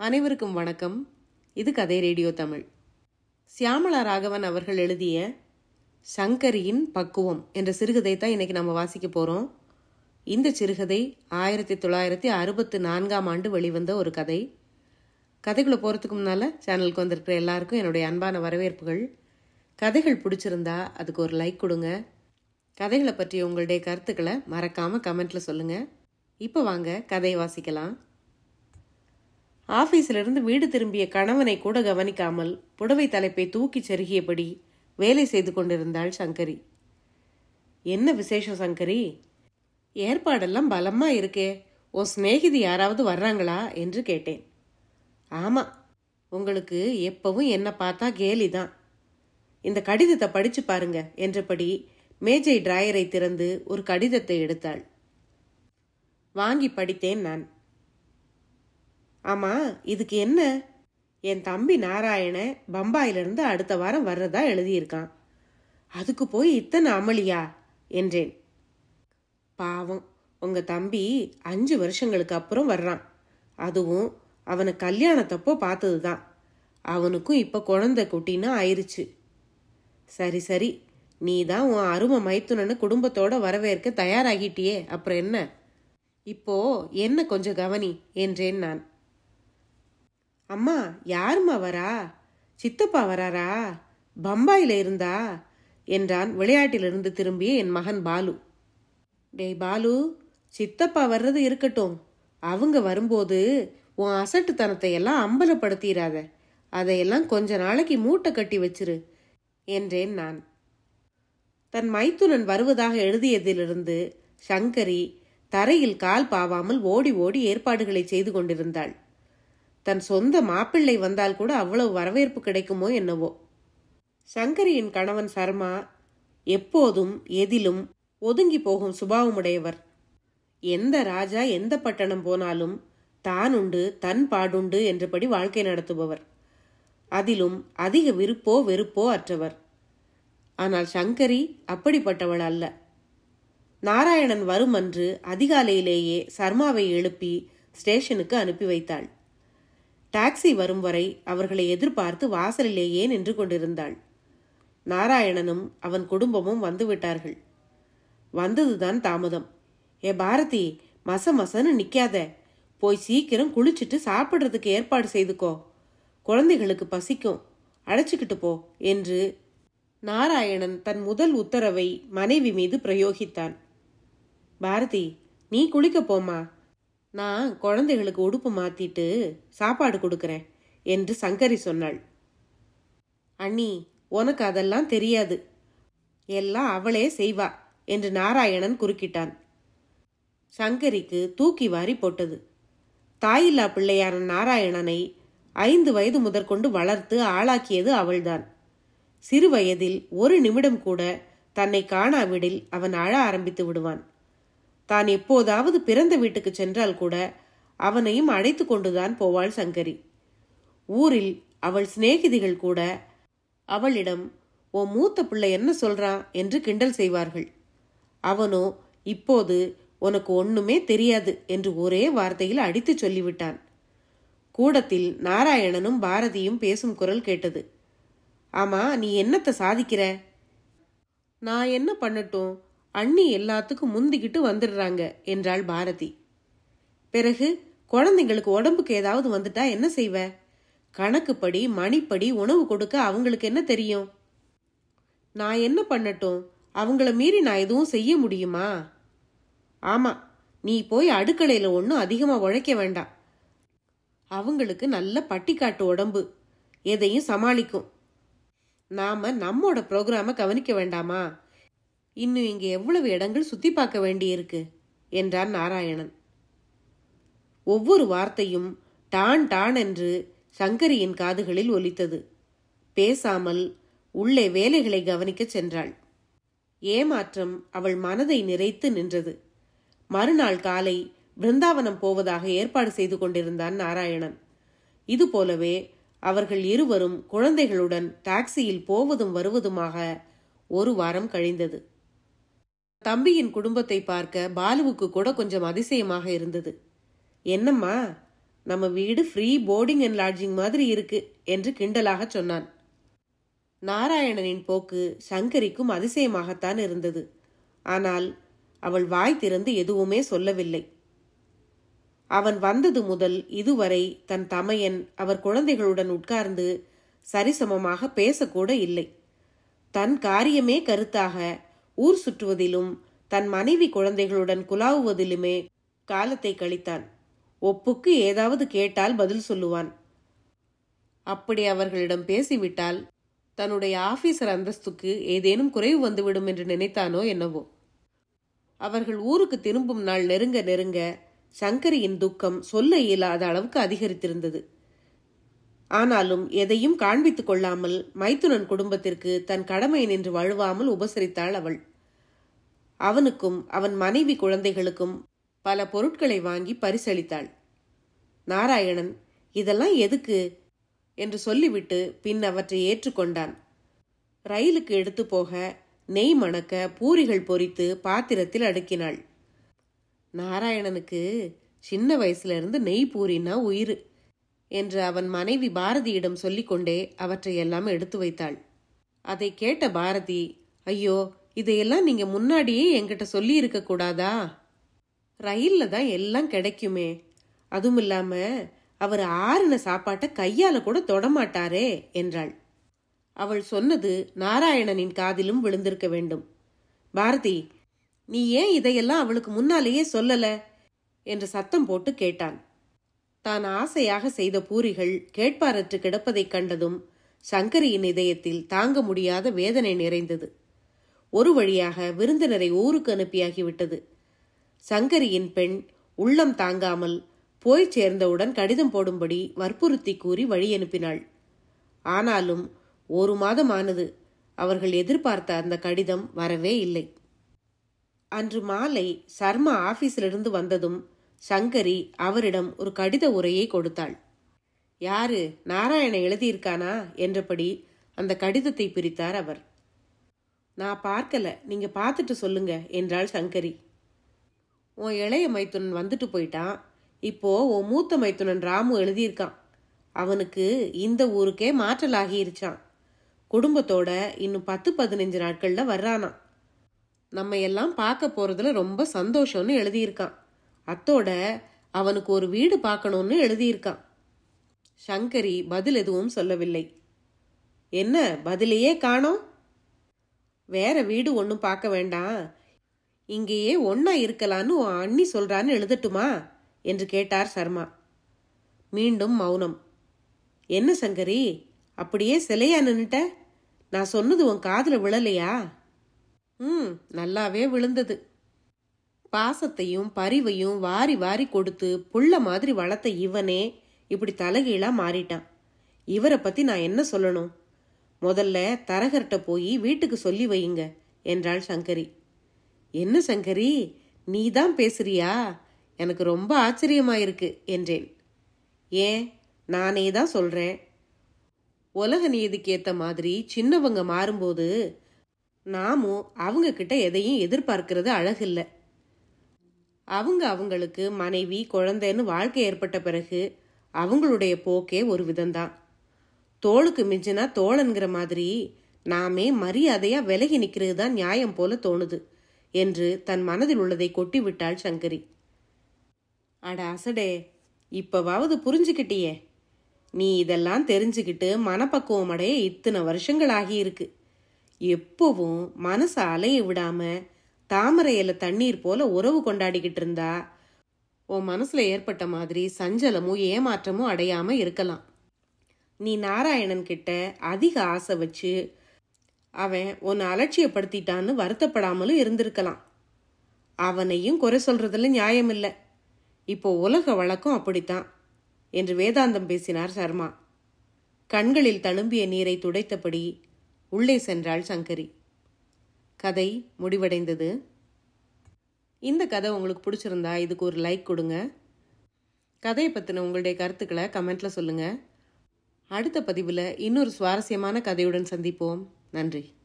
அனைவருக்கும் வணக்கம் இது கதை ரேடியோ தமிழ் சியாமளா ராகவன் அவர்கள் எழுதிய சங்கரியின் பக்குவம் என்ற சிறுகதை தான் இன்னைக்கு நம்ம வாசிக்க போறோம் இந்த சிறுகதை ஆயிரத்தி தொள்ளாயிரத்தி அறுபத்தி நான்காம் ஆண்டு வெளிவந்த ஒரு கதை கதைக்குள்ள போறதுக்கு முன்னால சேனலுக்கு வந்திருக்கிற எல்லாருக்கும் என்னுடைய அன்பான வரவேற்புகள் கதைகள் பிடிச்சிருந்தா அதுக்கு ஒரு லைக் கொடுங்க கதைகளை பற்றி உங்களுடைய கருத்துக்களை மறக்காம கமெண்ட்ல சொல்லுங்க இப்போ வாங்க கதையை வாசிக்கலாம் ஆபீஸிலிருந்து வீடு திரும்பிய கணவனை கூட கவனிக்காமல் புடவை தலைப்பை தூக்கிச் செருகியபடி வேலை செய்து கொண்டிருந்தாள் சங்கரி என்ன விசேஷம் சங்கரி ஏற்பாடெல்லாம் பலமா இருக்கே உன் சிநேகிதி யாராவது வர்றாங்களா என்று கேட்டேன் ஆமா உங்களுக்கு எப்பவும் என்ன பார்த்தா கேலி தான் இந்த கடிதத்தை படிச்சு பாருங்க என்றபடி மேஜை டிராயரை திறந்து ஒரு கடிதத்தை எடுத்தாள் வாங்கி படித்தேன் நான் ஆமா இதுக்கு என்ன என் தம்பி நாராயண பம்பாயிலிருந்து அடுத்த வாரம் வர்றதா எழுதியிருக்கான் அதுக்கு போய் இத்தனை அமளியா என்றேன் பாவம் உங்க தம்பி அஞ்சு வருஷங்களுக்கு அப்புறம் வர்றான் அதுவும் அவனை கல்யாணத்தப்போ பார்த்ததுதான் அவனுக்கும் இப்ப குழந்தை குட்டின்னு ஆயிருச்சு சரி சரி நீ தான் உன் அருமை மைத்துனன்னு குடும்பத்தோட வரவேற்க தயாராகிட்டியே அப்புறம் என்ன இப்போ என்ன கொஞ்சம் கவனி என்றேன் நான் அம்மா யாரும்மா வரா சித்தப்பா வராரா பம்பாயில இருந்தா என்றான் விளையாட்டிலிருந்து திரும்பிய என் மகன் பாலு டேய் பாலு சித்தப்பா வர்றது இருக்கட்டும் அவங்க வரும்போது உன் அசட்டுத்தனத்தை எல்லாம் அம்பலப்படுத்திடாத அதையெல்லாம் கொஞ்ச நாளைக்கு மூட்டை கட்டி வச்சிரு என்றேன் நான் தன் மைத்துனன் வருவதாக எழுதியதிலிருந்து சங்கரி தரையில் கால் பாவாமல் ஓடி ஓடி ஏற்பாடுகளை செய்து கொண்டிருந்தாள் தன் சொந்த மாப்பிள்ளை வந்தால் கூட அவ்வளவு வரவேற்பு கிடைக்குமோ என்னவோ சங்கரியின் கணவன் சர்மா எப்போதும் எதிலும் ஒதுங்கி போகும் சுபாவமுடையவர் எந்த ராஜா எந்த பட்டணம் போனாலும் தான் உண்டு தன் பாடுண்டு என்றபடி வாழ்க்கை நடத்துபவர் அதிலும் அதிக விருப்போ வெறுப்போ அற்றவர் ஆனால் சங்கரி அப்படிப்பட்டவள் அல்ல நாராயணன் வரும் அன்று அதிகாலையிலேயே சர்மாவை எழுப்பி ஸ்டேஷனுக்கு அனுப்பி வைத்தாள் டாக்ஸி வரும் வரை அவர்களை எதிர்பார்த்து வாசலிலேயே நின்று கொண்டிருந்தாள் நாராயணனும் அவன் குடும்பமும் வந்துவிட்டார்கள் வந்ததுதான் தாமதம் ஏ பாரதி மச மசன்னு நிக்காத போய் சீக்கிரம் குளிச்சுட்டு சாப்பிடுறதுக்கு ஏற்பாடு செய்துக்கோ குழந்தைகளுக்கு பசிக்கும் அழைச்சிக்கிட்டு போ என்று நாராயணன் தன் முதல் உத்தரவை மனைவி மீது பிரயோகித்தான் பாரதி நீ குளிக்க போமா நான் குழந்தைகளுக்கு உடுப்பு மாத்திட்டு சாப்பாடு கொடுக்கறேன் என்று சங்கரி சொன்னாள் அண்ணி உனக்கு அதெல்லாம் தெரியாது எல்லாம் அவளே செய்வா என்று நாராயணன் குறுக்கிட்டான் சங்கரிக்கு தூக்கி வாரி போட்டது தாயில்லா பிள்ளையான நாராயணனை ஐந்து வயது முதற்கொண்டு வளர்த்து ஆளாக்கியது அவள்தான் சிறு வயதில் ஒரு நிமிடம் கூட தன்னை காணாவிடில் அவன் அழ ஆரம்பித்து விடுவான் தான் எப்போதாவது பிறந்த வீட்டுக்கு சென்றால் கூட அவனையும் அழைத்து கொண்டுதான் போவாள் சங்கரி ஊரில் அவள் சிநேகிதிகள் கூட அவளிடம் ஓ மூத்த பிள்ளை என்ன சொல்றான் என்று கிண்டல் செய்வார்கள் அவனோ இப்போது உனக்கு ஒண்ணுமே தெரியாது என்று ஒரே வார்த்தையில் அடித்து சொல்லிவிட்டான் கூடத்தில் நாராயணனும் பாரதியும் பேசும் குரல் கேட்டது ஆமா நீ என்னத்த சாதிக்கிற நான் என்ன பண்ணட்டும் அண்ணி எல்லாத்துக்கும் முந்திக்கிட்டு வந்துடுறாங்க என்றாள் பாரதி பிறகு குழந்தைங்களுக்கு உடம்புக்கு ஏதாவது வந்துட்டா என்ன செய்வ கணக்குப்படி மணிப்படி உணவு கொடுக்க அவங்களுக்கு என்ன தெரியும் நான் என்ன பண்ணட்டும் அவங்கள மீறி நான் எதுவும் செய்ய முடியுமா ஆமா நீ போய் அடுக்கலையில ஒன்றும் அதிகமா உழைக்க வேண்டாம் அவங்களுக்கு நல்ல பட்டிக்காட்டு உடம்பு எதையும் சமாளிக்கும் நாம நம்மோட ப்ரோக்ராம கவனிக்க வேண்டாமா இன்னும் இங்க எவ்வளவு இடங்கள் சுத்தி பார்க்க வேண்டியிருக்கு என்றான் நாராயணன் ஒவ்வொரு வார்த்தையும் டான் டான் என்று சங்கரியின் காதுகளில் ஒலித்தது பேசாமல் உள்ளே வேலைகளை கவனிக்கச் சென்றாள் ஏமாற்றம் அவள் மனதை நிறைத்து நின்றது மறுநாள் காலை பிருந்தாவனம் போவதாக ஏற்பாடு செய்து கொண்டிருந்தான் நாராயணன் இது போலவே அவர்கள் இருவரும் குழந்தைகளுடன் டாக்ஸியில் போவதும் வருவதுமாக ஒரு வாரம் கழிந்தது தம்பியின் குடும்பத்தை பார்க்க பாலுவுக்கு கூட கொஞ்சம் அதிசயமாக இருந்தது என்னம்மா நம்ம வீடு ஃப்ரீ போர்டிங் அண்ட் லாட்ஜிங் மாதிரி இருக்கு என்று கிண்டலாக சொன்னான் நாராயணனின் போக்கு சங்கரிக்கும் அதிசயமாகத்தான் இருந்தது ஆனால் அவள் வாய் திறந்து எதுவுமே சொல்லவில்லை அவன் வந்தது முதல் இதுவரை தன் தமையன் அவர் குழந்தைகளுடன் உட்கார்ந்து சரிசமமாக பேசக்கூட இல்லை தன் காரியமே கருத்தாக ஊர் சுற்றுவதிலும் தன் மனைவி குழந்தைகளுடன் குலாவுவதிலுமே காலத்தை கழித்தான் ஒப்புக்கு ஏதாவது கேட்டால் பதில் சொல்லுவான் அப்படி அவர்களிடம் பேசிவிட்டால் தன்னுடைய ஆபீசர் அந்தஸ்துக்கு ஏதேனும் குறைவு வந்துவிடும் என்று நினைத்தானோ என்னவோ அவர்கள் ஊருக்கு திரும்பும் நாள் நெருங்க நெருங்க சங்கரியின் துக்கம் சொல்ல இயலாத அளவுக்கு அதிகரித்திருந்தது ஆனாலும் எதையும் காண்பித்துக் கொள்ளாமல் மைத்துனன் குடும்பத்திற்கு தன் கடமை நின்று வழுவாமல் உபசரித்தாள் அவள் அவனுக்கும் அவன் மனைவி குழந்தைகளுக்கும் பல பொருட்களை வாங்கி பரிசளித்தாள் நாராயணன் இதெல்லாம் எதுக்கு என்று சொல்லிவிட்டு பின் அவற்றை ஏற்றுக்கொண்டான் ரயிலுக்கு எடுத்து போக நெய் மணக்க பூரிகள் பொரித்து பாத்திரத்தில் அடுக்கினாள் நாராயணனுக்கு சின்ன வயசுல இருந்து நெய் பூரினா உயிர் என்று அவன் மனைவி பாரதியிடம் சொல்லிக்கொண்டே அவற்றை எல்லாம் எடுத்து வைத்தாள் அதை கேட்ட பாரதி ஐயோ இதையெல்லாம் நீங்க முன்னாடியே என்கிட்ட சொல்லி இருக்க கூடாதா ரயில்ல தான் எல்லாம் கிடைக்குமே அதுவும் இல்லாம அவர் ஆறுன சாப்பாட்டை கையால கூட தொடமாட்டாரே என்றாள் அவள் சொன்னது நாராயணனின் காதிலும் விழுந்திருக்க வேண்டும் பாரதி நீ ஏன் இதையெல்லாம் அவளுக்கு முன்னாலேயே சொல்லல என்று சத்தம் போட்டு கேட்டான் தான் ஆசையாக செய்த பூரிகள் கேட்பாரற்று கிடப்பதைக் கண்டதும் சங்கரியின் இதயத்தில் தாங்க முடியாத வேதனை நிறைந்தது ஒரு வழியாக விருந்தினரை ஊருக்கு அனுப்பியாகிவிட்டது சங்கரியின் பெண் உள்ளம் தாங்காமல் போய் சேர்ந்தவுடன் கடிதம் போடும்படி வற்புறுத்தி கூறி வழி அனுப்பினாள் ஆனாலும் ஒரு மாதமானது அவர்கள் எதிர்பார்த்த அந்த கடிதம் வரவே இல்லை அன்று மாலை சர்மா ஆபீஸிலிருந்து வந்ததும் சங்கரி அவரிடம் ஒரு கடித உரையை கொடுத்தாள் யாரு நாராயண எழுதியிருக்கானா என்றபடி அந்த கடிதத்தை பிரித்தார் அவர் நான் பார்க்கல நீங்க பார்த்துட்டு சொல்லுங்க என்றாள் சங்கரி உன் இளைய மைத்துனன் வந்துட்டு போயிட்டான் இப்போ உன் மூத்த மைத்துனன் ராமு எழுதியிருக்கான் அவனுக்கு இந்த ஊருக்கே மாற்றல் ஆகியிருச்சான் குடும்பத்தோட இன்னும் பத்து பதினஞ்சு நாட்கள்ல வர்றானாம் நம்ம எல்லாம் பார்க்க போறதுல ரொம்ப சந்தோஷம்னு எழுதியிருக்கான் அத்தோட அவனுக்கு ஒரு வீடு பார்க்கணும்னு எழுதியிருக்கான் சங்கரி பதில் எதுவும் சொல்லவில்லை என்ன பதிலையே காணோம் வேற வீடு ஒன்றும் பார்க்க வேண்டாம் இங்கேயே ஒன்னா இருக்கலான்னு உன் அண்ணி சொல்றான்னு எழுதட்டுமா என்று கேட்டார் சர்மா மீண்டும் மௌனம் என்ன சங்கரி அப்படியே சிலையா நின்னுட்ட நான் சொன்னது உன் காதுல விழலையா ம் நல்லாவே விழுந்தது பாசத்தையும் பரிவையும் வாரி வாரி கொடுத்து புள்ள மாதிரி வளர்த்த இவனே இப்படி தலைகீழா மாறிட்டான் இவரை பத்தி நான் என்ன சொல்லணும் முதல்ல தரகர்கிட்ட போய் வீட்டுக்கு சொல்லி வையுங்க என்றாள் சங்கரி என்ன சங்கரி நீ தான் பேசுறியா எனக்கு ரொம்ப ஆச்சரியமாயிருக்கு என்றேன் ஏன் நானே தான் சொல்றேன் உலக நீதிக்கு ஏத்த மாதிரி சின்னவங்க மாறும்போது நாமும் அவங்க கிட்ட எதையும் எதிர்பார்க்கிறது அழகில்ல அவங்க அவங்களுக்கு மனைவி குழந்தைன்னு வாழ்க்கை ஏற்பட்ட பிறகு அவங்களுடைய போக்கே ஒரு விதம்தான் தோளுக்கு மிஞ்சினா தோழன்கிற மாதிரி நாமே மரியாதையா விலகி நிக்கிறது தான் நியாயம் போல தோணுது என்று தன் மனதில் உள்ளதை கொட்டி விட்டாள் சங்கரி அட அசடே இப்பவாவது புரிஞ்சுக்கிட்டியே நீ இதெல்லாம் தெரிஞ்சுக்கிட்டு மனப்பக்குவம் அடைய இத்தனை வருஷங்கள் ஆகியிருக்கு எப்பவும் மனசை அலைய விடாம தாமரை இலை தண்ணீர் போல உறவு கொண்டாடிக்கிட்டு இருந்தா உன் மனசுல ஏற்பட்ட மாதிரி சஞ்சலமும் ஏமாற்றமும் அடையாம இருக்கலாம் நீ நாராயணன் கிட்ட அதிக ஆசை வச்சு அவன் உன்னை அலட்சியப்படுத்திட்டான்னு வருத்தப்படாமலும் இருந்திருக்கலாம் அவனையும் குறை சொல்றதுல நியாயம் இல்லை இப்போ உலக வழக்கம் அப்படித்தான் என்று வேதாந்தம் பேசினார் சர்மா கண்களில் தழும்பிய நீரை துடைத்தபடி உள்ளே சென்றாள் சங்கரி கதை முடிவடைந்தது இந்த கதை உங்களுக்கு பிடிச்சிருந்தா இதுக்கு ஒரு லைக் கொடுங்க கதையை பற்றின உங்களுடைய கருத்துக்களை கமெண்ட்ல சொல்லுங்க அடுத்த பதிவில் இன்னொரு சுவாரஸ்யமான கதையுடன் சந்திப்போம் நன்றி